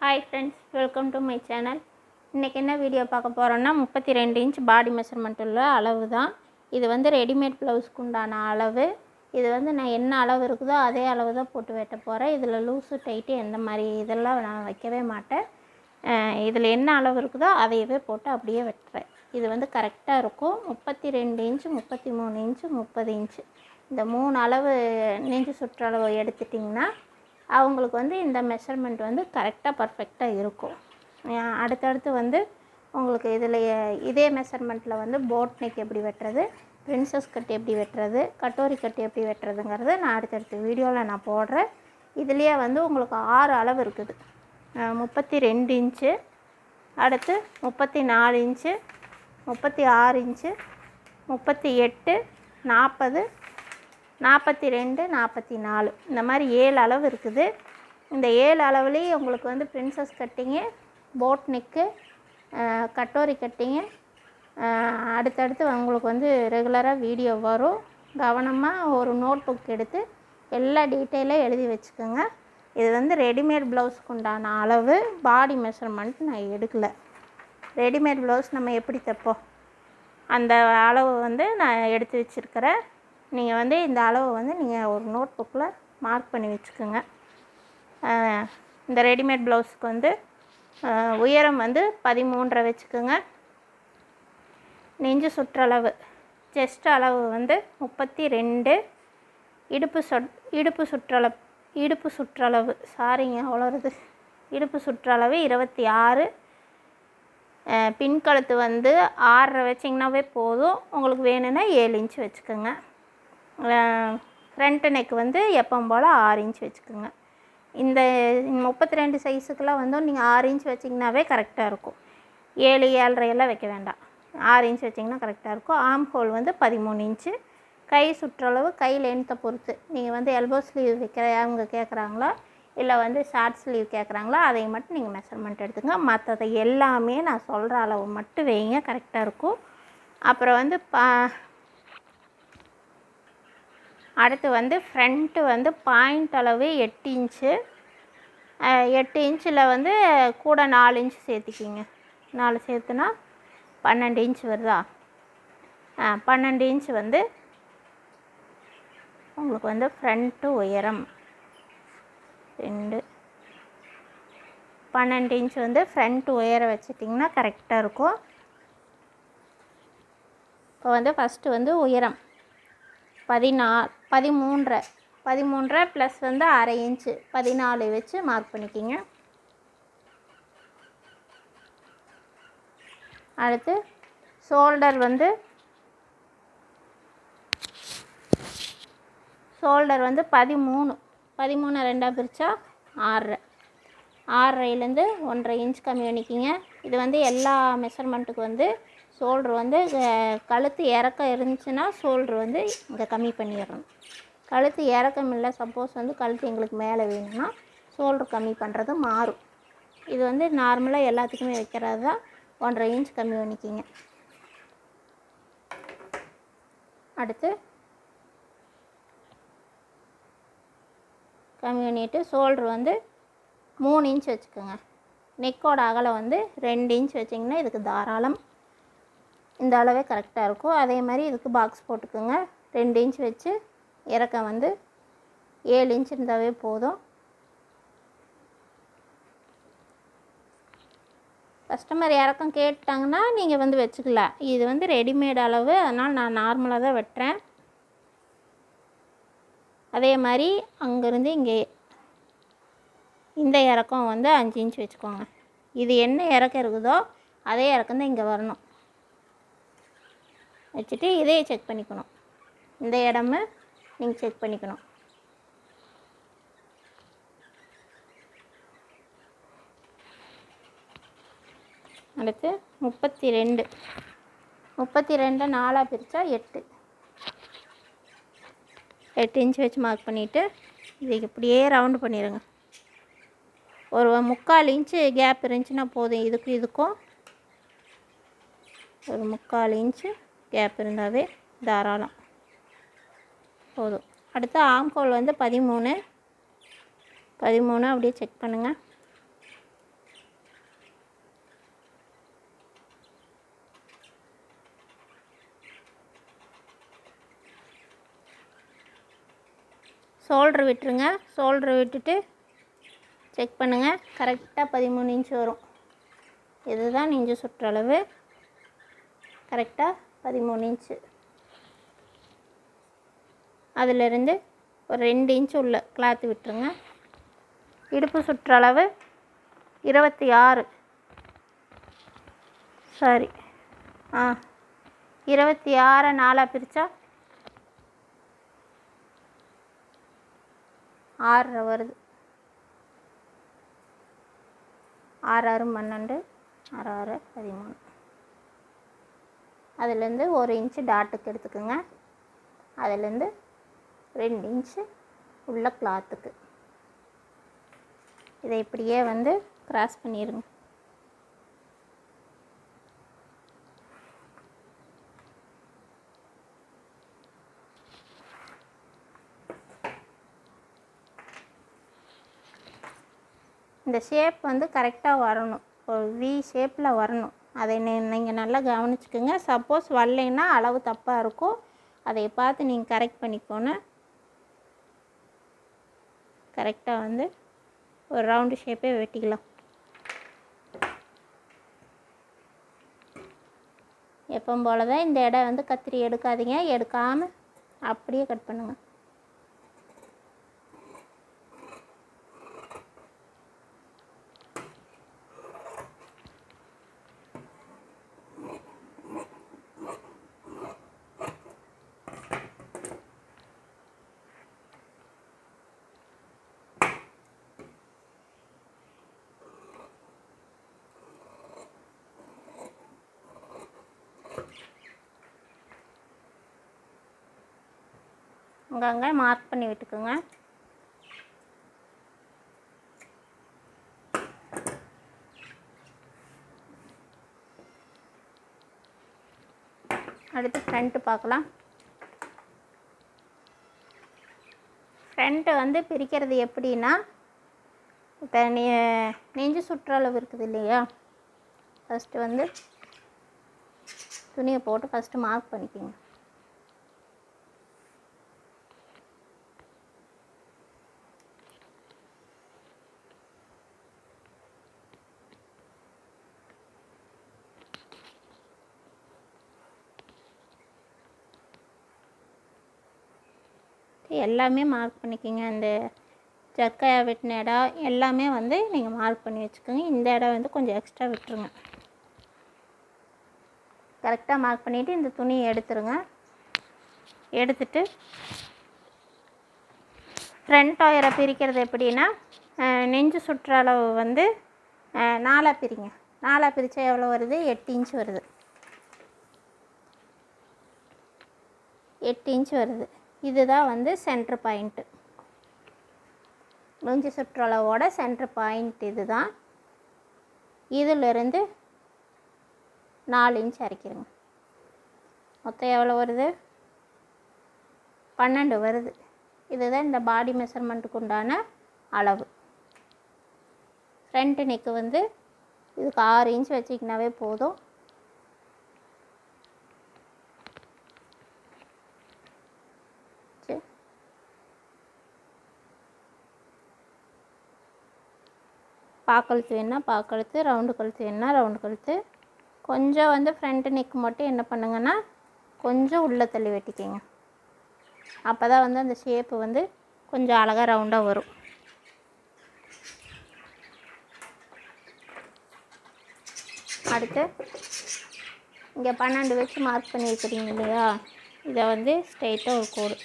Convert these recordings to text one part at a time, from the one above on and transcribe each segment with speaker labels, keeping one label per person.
Speaker 1: hi friends welcome to my channel இன்றைக்கி என்ன video பார்க்க போகிறோன்னா முப்பத்தி ரெண்டு இன்ச் பாடி மெஷர்மெண்ட் உள்ள அளவு தான் இது வந்து ரெடிமேட் ப்ளவுஸ்க்கு உண்டான அளவு இது வந்து நான் என்ன அளவு இருக்குதோ அதே அளவு தான் போட்டு வெட்ட போகிறேன் இதில் லூஸு டைட்டு எந்த மாதிரி இதெல்லாம் நான் வைக்கவே மாட்டேன் இதில் என்ன அளவு இருக்குதோ அதையவே போட்டு அப்படியே வெட்டுறேன் இது வந்து கரெக்டாக இருக்கும் முப்பத்தி ரெண்டு இன்ச்சு முப்பத்தி மூணு இன்ச்சு முப்பது இன்ச்சு இந்த மூணு அளவு நெஞ்சு சுற்றளவு எடுத்துட்டிங்கன்னா அவங்களுக்கு வந்து இந்த மெஷர்மெண்ட் வந்து கரெக்டாக பர்ஃபெக்டாக இருக்கும் அஹ் அடுத்தடுத்து வந்து உங்களுக்கு இதில் இதே மெஷர்மெண்ட்டில் வந்து போட் நெக் எப்படி வெட்டுறது பிரின்சஸ் கட் எப்படி வெட்டுறது கட்டோரி கட் எப்படி வெட்டுறதுங்கிறத நான் அடுத்தடுத்த வீடியோவில் நான் போடுறேன் இதுலேயே வந்து உங்களுக்கு ஆறு அளவு இருக்குது அஹ் முப்பத்தி ரெண்டு இன்ச்சு அடுத்து முப்பத்தி நாலு இன்ச்சு முப்பத்தி ஆறு இன்ச்சு முப்பத்தி எட்டு நாற்பது நாற்பத்தி ரெண்டு நாற்பத்தி நாலு இந்த மாதிரி ஏழு அளவு இருக்குது இந்த ஏழு அளவுலேயே உங்களுக்கு வந்து princess cutting boat neck katori cutting அடுத்தடுத்து உங்களுக்கு வந்து ரெகுலராக வீடியோ வரும் கவனமாக ஒரு நோட் புக் எடுத்து எல்லா டீட்டெயிலும் எழுதி வச்சுக்கோங்க இது வந்து ரெடிமேட் ப்ளவுஸ்க்கு உண்டான அளவு பாடி மெஷர்மெண்ட் நான் எடுக்கலை ரெடிமேட் ப்ளவுஸ் நம்ம எப்படி தைப்போம் அந்த அளவு வந்து நான் எடுத்து வச்சுருக்கிறேன் நீங்கள் வந்து இந்த அளவு வந்து நீங்கள் ஒரு நோட் புக்கில் மார்க் பண்ணி வச்சுக்கோங்க ஆஹ் இந்த ரெடிமேட் ப்ளவுஸுக்கு வந்து ஆஹ் உயரம் வந்து பதிமூன்றரை வச்சுக்கோங்க நெஞ்சு சுற்றளவு செஸ்ட் அளவு வந்து முப்பத்தி ரெண்டு இடுப்பு சொட் இடுப்பு சுற்றளவு இடுப்பு சுற்றளவு சாரிங்க அவ்வளோது இடுப்பு சுற்றளவு இருபத்தி ஆறு அஹ் பின்கழுத்து வந்து ஆறரை வச்சிங்கனாவே போதும் உங்களுக்கு வேணும்னா ஏழு இன்ச் வச்சுக்கோங்க ஃப்ரண்ட் நெக் வந்து எப்பவும் போல் ஆறு இன்ச் வச்சுக்கோங்க இந்த முப்பத்தி ரெண்டு சைஸுக்கெல்லாம் வந்து நீங்கள் ஆறு இன்ச் வச்சிங்கனாவே கரெக்டாக இருக்கும் ஏழு ஏழரை எல்லாம் வைக்க வேண்டாம் ஆறு இன்ச் வச்சிங்கன்னா கரெக்டாக இருக்கும் ஆம் ஹோல் வந்து பதிமூணு இன்ச்சு கை சுற்றளவு கை லென்த்தை பொறுத்து நீங்கள் வந்து எல்போ ஸ்லீவ் வைக்கிற அவங்க கேட்குறாங்களா இல்லை வந்து ஷார்ட் ஸ்லீவ் கேட்குறாங்களா அதை மட்டும் நீங்கள் மெஷர்மெண்ட் எடுத்துங்க மற்றதை எல்லாமே நான் சொல்கிற அளவு மட்டும் வைங்க கரெக்டாக இருக்கும் அப்புறம் வந்து பா அடுத்து வந்து ஃப்ரண்ட்டு வந்து பாயிண்ட் அளவு எட்டு இன்ச்சு அஹ் எட்டு இன்ச்சில் வந்து கூட நாலு இன்ச்சு சேர்த்திக்கிங்க நாலு சேர்த்துனா பன்னெண்டு இன்ச் வருதா ஆ பன்னெண்டு இன்ச் வந்து உங்களுக்கு வந்து ஃப்ரண்ட்டு உயரம் ரெண்டு பன்னெண்டு இன்ச் வந்து ஃப்ரண்ட் உயர வச்சிட்டிங்கன்னா கரெக்டாக இருக்கும் இப்போ வந்து ஃபஸ்ட்டு வந்து உயரம் பதினா பதிமூன்றரை பதிமூன்றரை ப்ளஸ் வந்து அரை இன்ச்சு பதினாலு வச்சு மார்க் பண்ணிக்கிங்க அடுத்து ஷோல்டர் வந்து ஷோல்டர் வந்து பதிமூணு பதிமூணு ரெண்டாக பிரித்தா ஆறரை ஆறரைலேருந்து ஒன்றரை இன்ச் கம்மி பண்ணிக்கிங்க இது வந்து எல்லா மெஷர்மெண்ட்டுக்கு வந்து ஷோல்ட்ரு வந்து அஹ், கழுத்து இறக்கம் இருந்துச்சுன்னா ஷோல்ட்ரு வந்து இங்கே கம்மி பண்ணிடணும் கழுத்து இறக்கம் இல்லை சப்போஸ் வந்து கழுத்து எங்களுக்கு மேலே வேணும்னா ஷோல்ட்ரு கம்மி பண்ணுறது மாறும் இது வந்து நார்மலாக எல்லாத்துக்குமே வைக்கிறது தான் ஒன்றரை இன்ச் கம்மி பண்ணிக்கிங்க அடுத்து கம்மி பண்ணிவிட்டு ஷோல்ட்ரு வந்து மூணு இன்ச் வச்சுக்கோங்க நெக்கோட அகலம் வந்து ரெண்டு இன்ச் வச்சிங்கன்னா இதுக்கு தாராளம் இந்த அளவே கரெக்டாக இருக்கும் அதே மாதிரி இதுக்கு பாக்ஸ் போட்டுக்கோங்க ரெண்டு இன்ச் வச்சு இறக்கம் வந்து ஏழு இன்ச் இருந்தாவே போதும் கஸ்டமர் இறக்கம் கேட்டாங்கன்னா நீங்கள் வந்து வச்சுக்கலாம் இது வந்து ரெடிமேட் அளவு அதனால் நான் நார்மலாக தான் வெட்டுறேன் அதே மாதிரி அங்கேருந்து இங்கே இந்த இறக்கம் வந்து அஞ்சு இன்ச் வச்சுக்கோங்க இது என்ன இறக்கம் இருக்குதோ அதே இறக்கம் தான் இங்கே வரணும் வச்சுட்டு இதையே செக் பண்ணிக்கணும் இந்த இடமு நீங்கள் செக் பண்ணிக்கணும் அடுத்து முப்பத்தி ரெண்டு முப்பத்தி ரெண்டு நாலாக பிரித்தா எட்டு எட்டு இன்ச் வச்சு மார்க் பண்ணிவிட்டு இதை இப்படியே ரவுண்டு பண்ணிடுங்க ஒரு முக்கால் இன்ச்சு கேப் இருந்துச்சுன்னா போதும் இதுக்கும் இதுக்கும் ஒரு முக்கால் இன்ச்சு கேப் இருந்தாவே தாராளம் போதும் அடுத்து ஆம்கோல் வந்து பதிமூணு பதிமூணு அப்படியே செக் பண்ணுங்கள் ஷோல்ட்ரு விட்டுருங்க ஷோல்ட்ரு விட்டுட்டு செக் பண்ணுங்கள் கரெக்டாக பதிமூணு இன்ச் வரும் இதுதான் நெஞ்சு சுற்றளவு கரெக்டாக பதிமூணு இன்ச்சு அதிலிருந்து ஒரு ரெண்டு இன்ச் உள்ள கிளாத்து விட்டுருங்க இடுப்பு சுற்றளவு இருபத்தி ஆறு சாரி ஆ இருபத்தி ஆறை நாலாக பிரித்தா ஆறரை வருது ஆறு ஆறு பன்னெண்டு ஆறு ஆறு பதிமூணு அதுலேருந்து ஒரு இன்ச்சு டாட்டுக்கு எடுத்துக்கோங்க அதுலேருந்து ரெண்டு இன்ச்சு உள்ள கிளாத்துக்கு இதை இப்படியே வந்து கிராஸ் பண்ணிடுங்க இந்த ஷேப் வந்து கரெக்டாக வரணும் ஒரு வி ஷேப்பில் வரணும் அதை நீங்கள் நல்லா கவனிச்சுக்கோங்க சப்போஸ் வரலைன்னா அளவு தப்பாக இருக்கும் அதை பார்த்து நீங்கள் கரெக்ட் பண்ணிக்கோணும் கரெக்டாக வந்து ஒரு ரவுண்டு ஷேப்பே வெட்டிக்கலாம் எப்பவும் போல தான் இந்த இடம் வந்து கத்திரி எடுக்காதீங்க எடுக்காமல் அப்படியே கட் பண்ணுங்கள் அங்கங்கே மார்க் பண்ணி விட்டுக்குங்க அடுத்து ஃப்ரண்ட்டு பார்க்கலாம் ஃப்ரண்ட்டு வந்து பிரிக்கிறது எப்படின்னா இப்போ நீ நெஞ்சு சுற்றளவு இருக்குது இல்லையா ஃபஸ்ட்டு வந்து துணியை போட்டு ஃபஸ்ட்டு மார்க் பண்ணிக்கோங்க எல்லாமே மார்க் பண்ணிக்கோங்க அந்த ஜக்கையா வெட்டின இடம் எல்லாமே வந்து நீங்கள் மார்க் பண்ணி வச்சுக்கோங்க இந்த இடம் வந்து கொஞ்சம் எக்ஸ்ட்ரா விட்டுருங்க கரெக்டாக மார்க் பண்ணிவிட்டு இந்த துணியை எடுத்துருங்க எடுத்துட்டு ஃப்ரண்ட் ஒயரை பிரிக்கிறது எப்படின்னா அஹ், நெஞ்சு சுற்றளவு வந்து அஹ், நாலாக பிரிங்க நாலாக பிரித்தா எவ்வளோ வருது எட்டு இன்ச் வருது எட்டு இன்ச் வருது இதுதான் வந்து சென்டர் பாயிண்ட்டு நெஞ்சு சுற்றளவோட சென்டர் பாயிண்ட் இதுதான் இதிலிருந்து நாலு இன்ச் அரைக்கிறங்க மொத்தம் எவ்வளோ வருது பன்னெண்டு வருது இதுதான் இந்த பாடி மெஷர்மெண்ட்டுக்கு உண்டான அளவு ஃப்ரண்ட் நெக்கு வந்து இதுக்கு ஆறு இன்ச் வச்சிக்கினாவே போதும் சரி பாக்கழுத்து வேணா பாக்கழுத்து ரவுண்டு கழுத்து வேணா ரவுண்டு கழுத்து கொஞ்சம் வந்து ஃப்ரண்ட் நெக் மட்டும் என்ன பண்ணுங்கன்னா கொஞ்சம் உள்ளே தள்ளி வெட்டிக்கங்க அப்போ தான் வந்து அந்த ஷேப்பு வந்து கொஞ்சம் அழகாக ரவுண்டாக வரும் அடுத்து இங்கே பன்னெண்டு வச்சு மார்க் பண்ணி வைக்கிறீங்க இல்லையா இதை வந்து ஸ்ட்ரெயிட்டாக ஒரு கோடு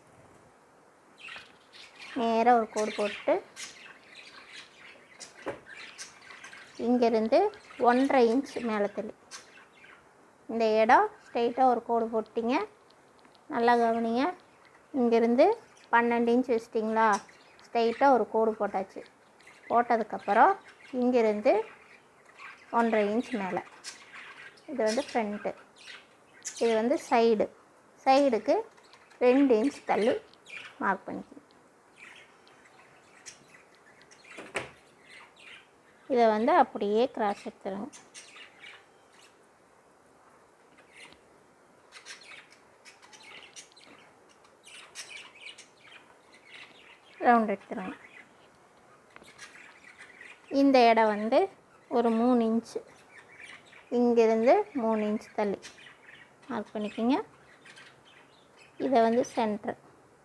Speaker 1: நேராக ஒரு கோடு போட்டு இங்கேருந்து ஒன்றரை இன்ச் மேலே தள்ளி இந்த இடம் ஸ்ட்ரெயிட்டாக ஒரு கோடு போட்டிங்க நல்லா கவனிங்க இங்கேருந்து பன்னெண்டு இன்ச் வச்சிட்டிங்களா ஸ்ட்ரெயிட்டாக ஒரு கோடு போட்டாச்சு போட்டதுக்கப்புறம் இங்கேருந்து ஒன்றரை இன்ச் மேலே இது வந்து ஃப்ரண்ட்டு இது வந்து சைடு சைடுக்கு ரெண்டு இன்ச் தள்ளி மார்க் பண்ணிக்கணும் இதை வந்து அப்படியே கிராஸ் எடுத்துருங்க ரவுண்ட் எடுத்துருங்க இந்த இடம் வந்து ஒரு மூணு இன்ச்சு இங்கேருந்து மூணு இன்ச் தள்ளி மார்க் பண்ணிக்கோங்க இதை வந்து சென்டர்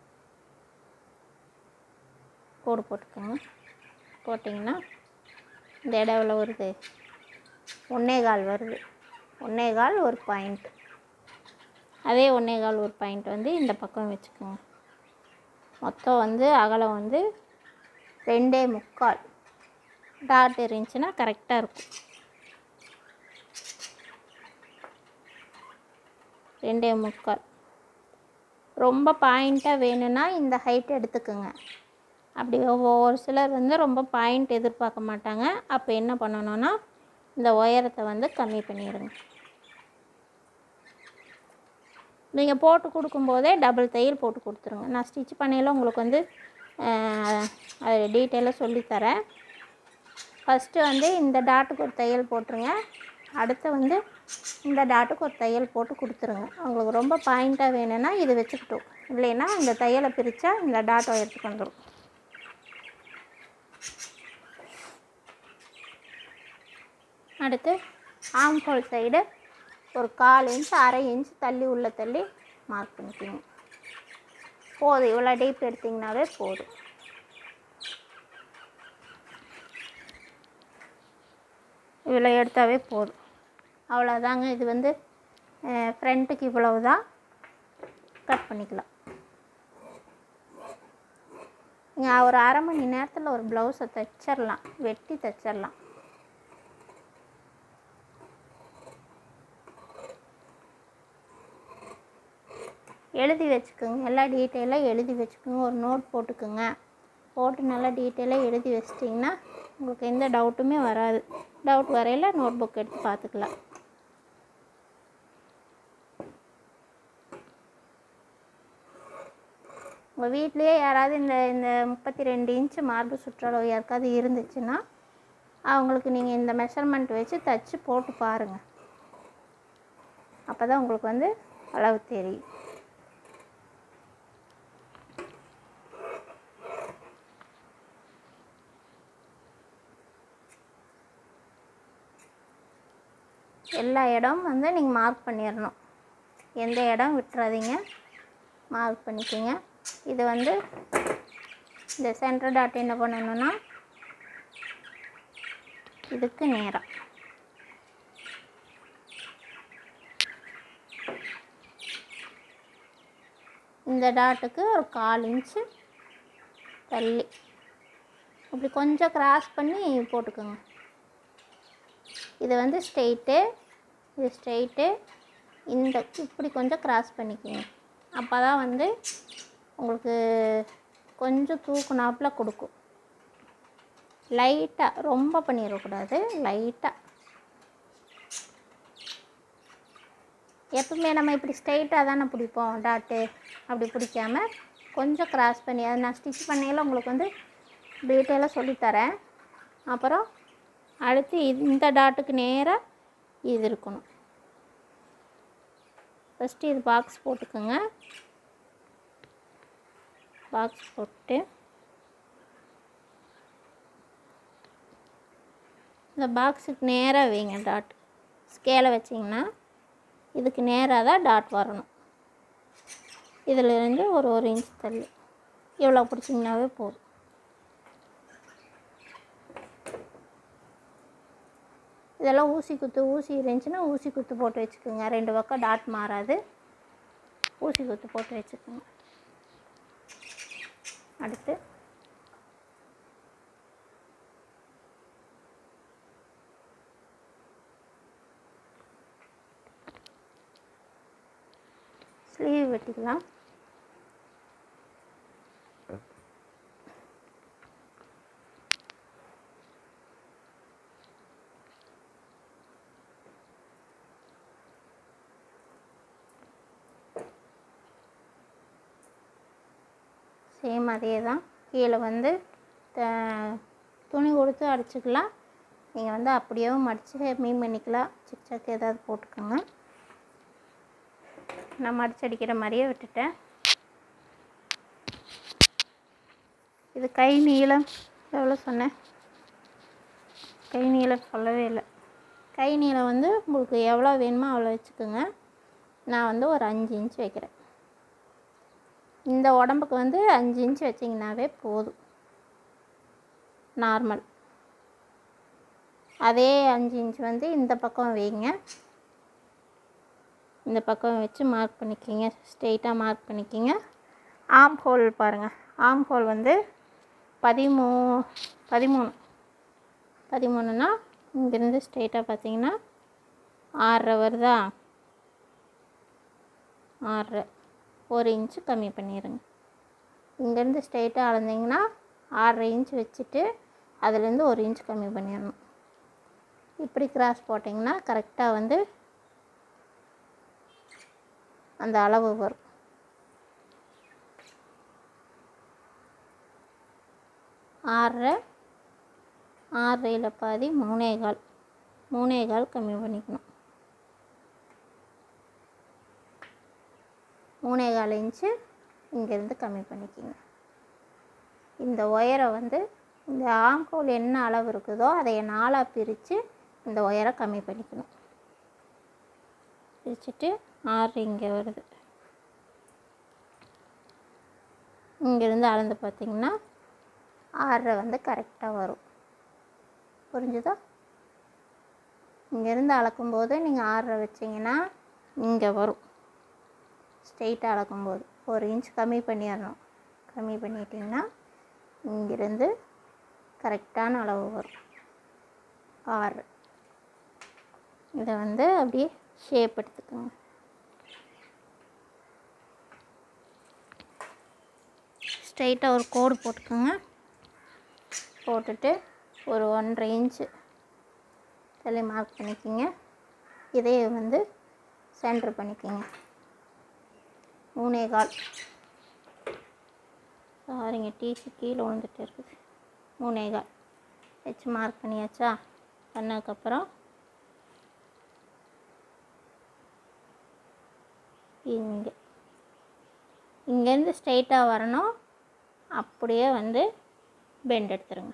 Speaker 1: கோடு போட்டுக்கோங்க போட்டிங்கன்னா இந்த இடம் எவ்வளோ வருது ஒன்றே கால் வருது ஒன்றே கால் ஒரு பாயிண்ட் அதே ஒன்றே கால் ஒரு பாயிண்ட் வந்து இந்த பக்கம் வச்சுக்கோங்க மொத்தம் வந்து அகலம் வந்து ரெண்டே முக்கால் டாட் இருந்துச்சுன்னா கரெக்டாக இருக்கும் ரெண்டே முக்கால் ரொம்ப பாயிண்ட்டாக வேணும்னா இந்த ஹைட் எடுத்துக்கோங்க அப்படி ஒவ்வொரு சிலர் வந்து ரொம்ப பாயிண்ட் எதிர்பார்க்க மாட்டாங்க அப்போ என்ன பண்ணணும்னா இந்த உயரத்தை வந்து கம்மி பண்ணிடுங்க நீங்கள் போட்டு கொடுக்கும்போதே டபுள் தையல் போட்டு கொடுத்துருங்க நான் ஸ்டிச் பண்ணையில் உங்களுக்கு வந்து அஹ், அது டீட்டெயிலாக சொல்லித்தரேன் ஃபஸ்ட்டு வந்து இந்த டாட்டுக்கு ஒரு தையல் போட்டுருங்க அடுத்து வந்து இந்த டாட்டுக்கு ஒரு தையல் போட்டு கொடுத்துருங்க உங்களுக்கு ரொம்ப பாயிண்ட்டாக வேணும்னா இது வச்சுக்கிட்டோம் இல்லைன்னா இந்த தையலை பிரித்தா இந்த டாட் உயரத்துக்கு வந்துடும் அடுத்து ஆம் ஹோல் சைடு ஒரு கால் இன்ச் அரை இன்ச் தள்ளி உள்ள தள்ளி மார்க் பண்ணிக்கோங்க போதும் இவ்வளோ டீப் எடுத்திங்கனாவே போதும் இவ்வளோ எடுத்தாவே போதும் அவ்வளோதாங்க இது வந்து ஃப்ரண்ட்டுக்கு இவ்வளவு தான் கட் பண்ணிக்கலாம் நீங்கள் ஒரு அரை மணி நேரத்தில் ஒரு ப்ளவுஸை தைச்சிடலாம் வெட்டி தைச்சிடலாம் எழுதி வச்சுக்கோங்க எல்லா டீட்டெயிலாக எழுதி வச்சுக்கோங்க ஒரு நோட் போட்டுக்கோங்க போட்டு நல்லா டீட்டெயிலாக எழுதி வச்சிட்டிங்கன்னா உங்களுக்கு எந்த டவுட்டுமே வராது டவுட் வரையில் நோட் புக் எடுத்து பார்த்துக்கலாம் உங்கள் வீட்லேயே யாராவது இந்த இந்த முப்பத்தி ரெண்டு இன்ச்சு மார்பு சுற்றளவு யாருக்காவது இருந்துச்சுன்னா அவங்களுக்கு நீங்கள் இந்த மெஷர்மெண்ட் வச்சு தச்சு போட்டு பாருங்கள் அப்போ தான் உங்களுக்கு வந்து அளவு தெரியும் எல்லா இடம் வந்து நீங்கள் மார்க் பண்ணிடணும் எந்த இடம் விட்டுறாதீங்க மார்க் பண்ணிக்கோங்க இது வந்து இந்த சென்டர் டாட் என்ன பண்ணணும்னா இதுக்கு நேராக இந்த டாட்டுக்கு ஒரு கால் இன்ச்சு தள்ளி இப்படி கொஞ்சம் கிராஸ் பண்ணி போட்டுக்கோங்க இது வந்து ஸ்ட்ரெயிட்டு இது ஸ்ட்ரெயிட்டு இந்த இப்படி கொஞ்சம் கிராஸ் பண்ணிக்கோங்க அப்போ தான் வந்து உங்களுக்கு கொஞ்சம் தூக்குனாப்பில் கொடுக்கும் லைட்டாக ரொம்ப பண்ணிடக்கூடாது லைட்டாக எப்பவுமே நம்ம இப்படி ஸ்ட்ரெயிட்டாக தானே பிடிப்போம் டாட்டு அப்படி பிடிக்காம கொஞ்சம் கிராஸ் பண்ணி அதை நான் ஸ்டிச் பண்ணையில் உங்களுக்கு வந்து டீட்டெயிலாக சொல்லித்தரேன் அப்புறம் அடுத்து இது- இந்த டாட்டுக்கு நேராக இது இருக்கணும் ஃபஸ்ட்டு இது பாக்ஸ் போட்டுக்கோங்க பாக்ஸ் போட்டு இந்த பாக்ஸுக்கு நேராக வைங்க டாட் ஸ்கேலை வச்சிங்கன்னா இதுக்கு நேராக தான் டாட் வரணும் இதிலிருந்து ஒரு ஒரு இன்ச் தள்ளி இவ்வளோ பிடிச்சிங்கனாவே போதும் இதெல்லாம் ஊசி குத்து ஊசி இருந்துச்சுன்னா ஊசி குத்து போட்டு வச்சுக்கோங்க ரெண்டு பக்கம் டாட் மாறாது ஊசி குத்து போட்டு வச்சுக்கோங்க அடுத்து ஸ்லீவ் வெட்டிக்கலாம் சேம் அதே தான் கீழே வந்து த- துணி கொடுத்து அடிச்சுக்கலாம் நீங்கள் வந்து அப்படியேவும் மடித்து மீன் பண்ணிக்கலாம் சிக்சாக்கு ஏதாவது போட்டுக்கோங்க நான் மடிச்சு அடிக்கிற மாதிரியே விட்டுட்டேன் இது கை நீளம் எவ்வளோ சொன்னேன் கை நீளம் சொல்லவே இல்லை கை நீளம் வந்து உங்களுக்கு எவ்வளோ வேணுமோ அவ்வளோ வச்சுக்கோங்க நான் வந்து ஒரு அஞ்சு இன்ச் வைக்கிறேன் இந்த உடம்புக்கு வந்து அஞ்சு இன்ச் வச்சிங்கனாவே போதும் நார்மல் அதே அஞ்சு இன்ச் வந்து இந்த பக்கம் வைங்க இந்த பக்கம் வச்சு மார்க் பண்ணிக்கிங்க ஸ்ட்ரெயிட்டாக மார்க் பண்ணிக்கிங்க ஆம் ஹோல் பாருங்கள் ஆம் ஹோல் வந்து பதிமூ பதிமூணு பதிமூணுனா இங்கேருந்து ஸ்ட்ரெயிட்டாக பார்த்தீங்கன்னா ஆறரை வருதா ஆறரை ஒரு இன்ச்சு கம்மி பண்ணிடுங்க இங்கேருந்து ஸ்ட்ரெயிட்டாக அளந்தீங்கன்னா ஆறரை இன்ச் வச்சுட்டு அதுலேருந்து ஒரு இன்ச் கம்மி பண்ணிடணும் இப்படி கிராஸ் போட்டிங்கன்னா கரெக்டாக வந்து அந்த அளவு வரும் ஆறரை ஆறரையில் பாதி மூணே கால் மூணே கால் கம்மி பண்ணிக்கணும் மூணே கால் இன்ச்சு இங்கேருந்து கம்மி பண்ணிக்கிங்க இந்த ஒயரை வந்து இந்த ஆங்கோல் என்ன அளவு இருக்குதோ அதை நாலாக பிரித்து இந்த ஒயரை கம்மி பண்ணிக்கணும் பிரிச்சுட்டு ஆறு இங்கே வருது இங்கேருந்து அளந்து பார்த்தீங்கன்னா ஆறரை வந்து கரெக்டாக வரும் புரிஞ்சுதா இங்கேருந்து அளக்கும்போது நீங்கள் ஆறரை வச்சிங்கன்னா இங்கே வரும் ஸ்ட்ரெயிட்டாக அளக்கும்போது ஒரு இன்ச் கம்மி பண்ணிடணும் கம்மி பண்ணிட்டிங்கன்னா இங்கிருந்து கரெக்டான அளவு வரும் ஆறு இதை வந்து அப்படியே ஷேப் எடுத்துக்கோங்க ஸ்ட்ரைட்டாக ஒரு கோடு போட்டுக்கோங்க போட்டுட்டு ஒரு ஒன்றரை இன்ச்சு தள்ளி மார்க் பண்ணிக்கோங்க இதே வந்து சென்டர் பண்ணிக்கோங்க மூணே கால் சாரிங்க டிசி கீழே விழுந்துட்டு இருக்குது மூணே கால் வச்சு மார்க் பண்ணியாச்சா பண்ணதுக்கப்புறம் இங்கே இங்கேருந்து ஸ்ட்ரைட்டாக வரணும் அப்படியே வந்து பெண்ட் எடுத்துருங்க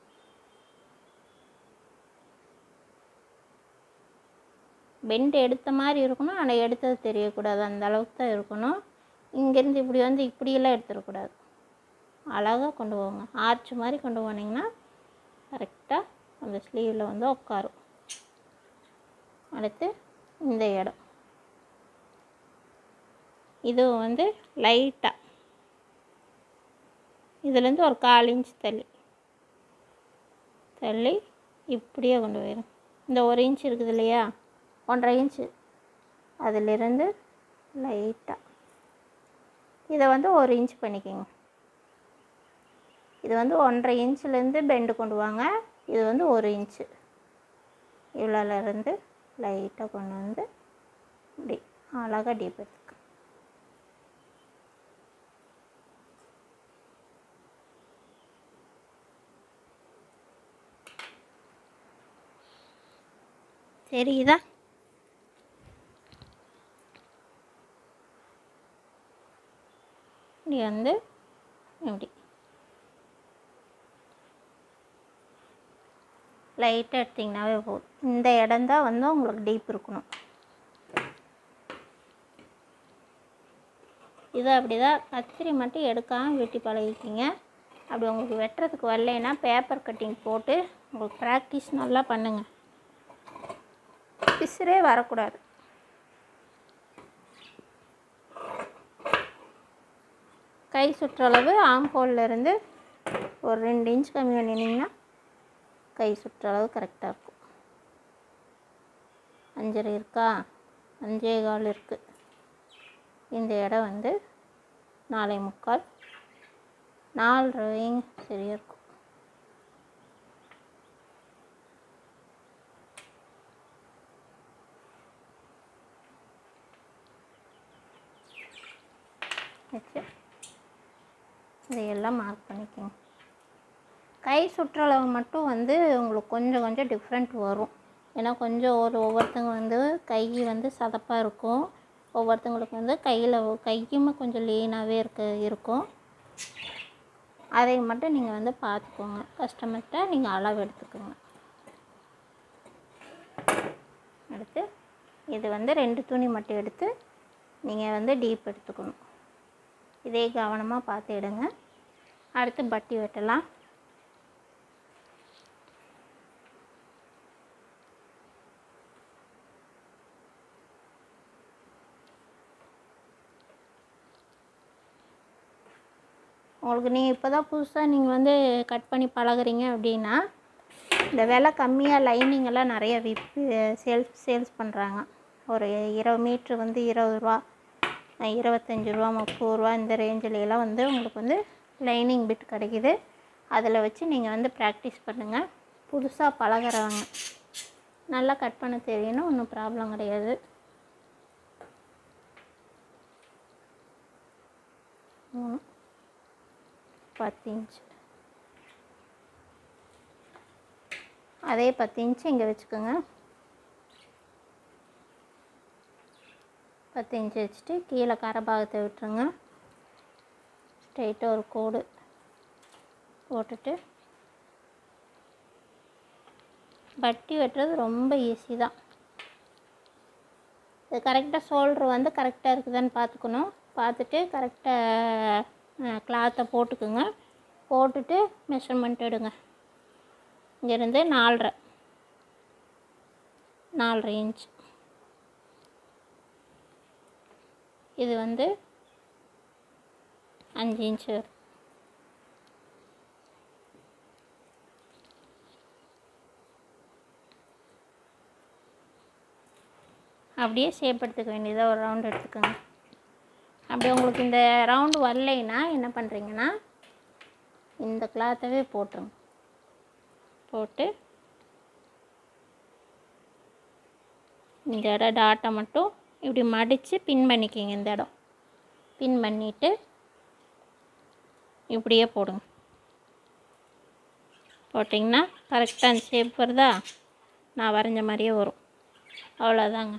Speaker 1: பெண்ட் எடுத்த மாதிரி இருக்கணும் ஆனால் எடுத்தது தெரியக்கூடாது அந்த அளவுக்கு தான் இருக்கணும் இங்கேருந்து இப்படி வந்து இப்படியெல்லாம் எடுத்துடக்கூடாது அழகாக கொண்டு போங்க ஆர்ச் மாதிரி கொண்டு போனீங்கன்னா கரெக்டாக அந்த ஸ்லீவில் வந்து உட்காரும் அடுத்து இந்த இடம் இது வந்து லைட்டாக இதுலேருந்து ஒரு கால் இன்ச் தள்ளி தள்ளி இப்படியே கொண்டு போயிடும் இந்த ஒரு இன்ச் இருக்குது இல்லையா ஒன்றரை இன்ச்சு அதிலிருந்து லைட்டாக இதை வந்து ஒரு இன்ச் பண்ணிக்கோங்க இது வந்து ஒன்றரை இன்ச்சிலேருந்து பெண்டு கொண்டு வாங்க இது வந்து ஒரு இன்ச்சு இவ்வளோலேருந்து லைட்டாக கொண்டு வந்து இப்படி அழகாக டீப் எடுத்துக்க தெரியுதா இப்படி வந்து இப்படி லைட்டாக எடுத்திங்கனாவே போதும் இந்த இடம்தான் வந்து உங்களுக்கு டீப் இருக்கணும் இது அப்படி தான் கத்திரி மட்டும் எடுக்காமல் வெட்டி பழகிக்கிங்க அப்படி உங்களுக்கு வெட்டுறதுக்கு வரலைன்னா பேப்பர் கட்டிங் போட்டு உங்களுக்கு ப்ராக்டிஸ் நல்லா பண்ணுங்கள் பிசுரே வரக்கூடாது கை சுற்றளவு ஆம்ஹோல்ல இருந்து ஒரு ரெண்டு இன்ச் கம்மி பண்ணினீங்கன்னா கை சுற்றளவு கரெக்டாக இருக்கும் அஞ்சரை இருக்கா அஞ்சே கால் இருக்குது இந்த இடம் வந்து நாலே முக்கால் நாலரை வைங்க சரியாக இருக்கும் வச்சு இதையெல்லாம் மார்க் பண்ணிக்கோங்க கை சுற்றளவு மட்டும் வந்து உங்களுக்கு கொஞ்சம் கொஞ்சம் டிஃப்ரெண்ட் வரும் ஏன்னா கொஞ்சம் ஒரு ஒவ்வொருத்தங்க வந்து கை வந்து சதப்பாக இருக்கும் ஒவ்வொருத்தங்களுக்கு வந்து கையில் கையுமே கொஞ்சம் லீனாகவே இருக்க இருக்கும் அதை மட்டும் நீங்கள் வந்து பார்த்துக்கோங்க கஸ்டமர்கிட்ட நீங்கள் அளவு எடுத்துக்கோங்க எடுத்து இது வந்து ரெண்டு துணி மட்டும் எடுத்து நீங்கள் வந்து டீப் எடுத்துக்கணும் இதே கவனமாக பார்த்து எடுங்க அடுத்து பட்டி வெட்டலாம் உங்களுக்கு நீங்கள் இப்போ தான் புதுசாக நீங்கள் வந்து கட் பண்ணி பழகுறீங்க அப்படின்னா இந்த விலை கம்மியாக லைனிங் எல்லாம் நிறைய விற்பி சேல்ஸ் சேல்ஸ் பண்ணுறாங்க ஒரு இருபது மீட்ரு வந்து இருபது ரூபா அஹ் இருபத்தஞ்சி ரூபா முப்பது ரூபா இந்த ரேஞ்சில எல்லாம் வந்து உங்களுக்கு வந்து லைனிங் பிட் கிடைக்குது அதில் வச்சு நீங்கள் வந்து ப்ராக்டிஸ் பண்ணுங்கள் புதுசாக பழகுறவங்க நல்லா கட் பண்ண தெரியணும் ஒன்றும் ப்ராப்ளம் கிடையாது மூணு பத்து இன்ச்சு அதே பத்து இன்ச்சு இங்கே வச்சுக்கோங்க பத்து இன்ச்சு வச்சுட்டு கீழே கரை பாகத்தை விட்டுருங்க ஸ்ட்ரைட்டாக ஒரு கோடு போட்டுட்டு பட்டி வெட்டுறது ரொம்ப ஈஸி தான் இது கரெக்டாக ஷோல்ட்ரு வந்து கரெக்டாக இருக்குதான்னு பார்த்துக்கணும் பார்த்துட்டு கரெக்டாக கிளாத்தை போட்டுக்குங்க போட்டுட்டு மெஷர்மெண்ட் எடுங்க இங்கேருந்து நாலரை நாலரை இன்ச் இது வந்து அஞ்சு இன்ச்சு வரும் அப்படியே ஷேப் எடுத்துக்க வேண்டியதாக ஒரு ரவுண்ட் எடுத்துக்கோங்க அப்படி உங்களுக்கு இந்த ரவுண்டு வரலைன்னா என்ன பண்ணுறீங்கன்னா இந்த கிளாத்தவே போட்டுருங்க போட்டு இந்த இடம் டாட்டை மட்டும் இப்படி மடித்து பின் பண்ணிக்கிங்க இந்த இடம் பின் பண்ணிவிட்டு இப்படியே போடுங்க போட்டிங்கன்னா கரெக்டாக அந்த ஷேப் வருதா நான் வரைஞ்ச மாதிரியே வரும் அவ்வளோதாங்க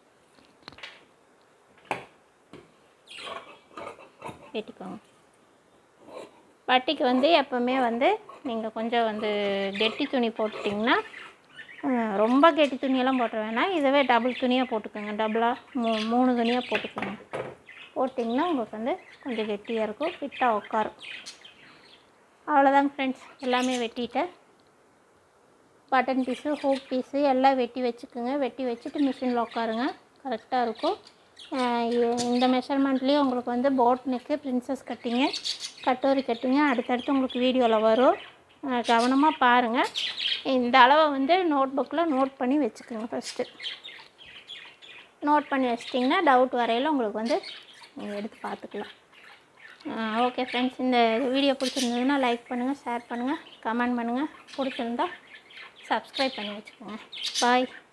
Speaker 1: வெட்டிக்கோங்க பட்டிக்கு வந்து எப்போவுமே வந்து நீங்கள் கொஞ்சம் வந்து கெட்டி துணி போட்டுட்டிங்கன்னா அஹ், ரொம்ப கெட்டி துணியெல்லாம் போட்டுற வேணாம் இதுவே டபுள் துணியாக போட்டுக்கோங்க டபுளாக மூ மூணு துணியாக போட்டுக்கோங்க போட்டிங்கன்னா உங்களுக்கு வந்து கொஞ்சம் கெட்டியாக இருக்கும் ஃபிட்டாக உட்காரும் அவ்வளோதாங்க ஃப்ரெண்ட்ஸ் எல்லாமே வெட்டிட்டேன் பட்டன் பீஸு ஹூக் பீஸு எல்லாம் வெட்டி வச்சுக்கோங்க வெட்டி வச்சுட்டு மிஷினில் உட்காருங்க கரெக்டாக இருக்கும் அஹ் இ- இந்த மெஷர்மெண்ட்லேயும் உங்களுக்கு வந்து boat neck princess cutting katori cutting அடுத்தடுத்து உங்களுக்கு வீடியோவில் வரும் கவனமாக பாருங்கள் இந்த அளவை வந்து நோட் புக்கில் நோட் பண்ணி வச்சுக்கோங்க ஃபஸ்ட்டு நோட் பண்ணி வச்சிட்டிங்கன்னா டவுட் வரையில் உங்களுக்கு வந்து நீங்கள் எடுத்து பார்த்துக்கலாம் ஓகே ஃப்ரெண்ட்ஸ் இந்த வீடியோ பிடிச்சிருந்ததுன்னா லைக் பண்ணுங்கள் ஷேர் பண்ணுங்கள் கமெண்ட் பண்ணுங்கள் பிடிச்சிருந்தா சப்ஸ்கிரைப் பண்ணி வச்சுக்கோங்க பாய்